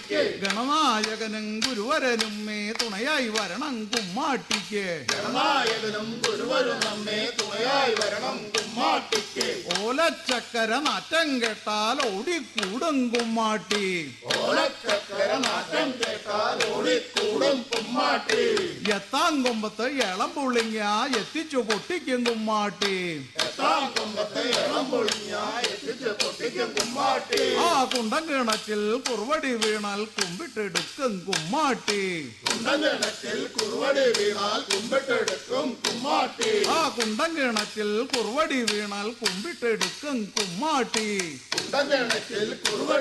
കുമ്മാട്ടിക്ക് ഗണനായകനും ഗുരുവരനും may തുണയായി വരണം കുമ്മാട്ടിക്ക് ഗണനായകനും ഗുരുവരും നമ്മെ തുണയായി വരണം കുമ്മാട്ടിക്ക് ഓലച്ചക്കര നാറ്റം കേട്ടാൽ ഓടിക്കൂടും കുമ്മാട്ടി ഓലച്ചക്കര നാട്ടം കേട്ടാൽ ഓടിക്കൂടും കുമ്മാട്ടി എത്താം കൊമ്പത്ത് ഇളം പുള്ളിങ്ങ എത്തിച്ചു പൊട്ടിക്കും കുമ്മാട്ടി എത്താം കൊമ്പത്തെ ഇളം പൊളിഞ്ഞ എത്തിച്ച് പൊട്ടിക്കും കുമ്മാട്ടി ആ കുണ്ടം കിണറ്റിൽ കുറുവടി വീണാൽ കുമ്പിട്ടെടുക്കും കുമ്മാട്ടി കുണ്ടങ്കിണറ്റിൽ കുറുവടി വീണാൽ കുമ്പിട്ടെടുക്കും കുമ്മാട്ടി ആ കുണ്ടം കിണറ്റിൽ കുറുവടി വീണാൽ കുമ്പിട്ടെടുക്കും കുമ്മാട്ടി കുണ്ടങ്കിണറ്റിൽ കുറുവടി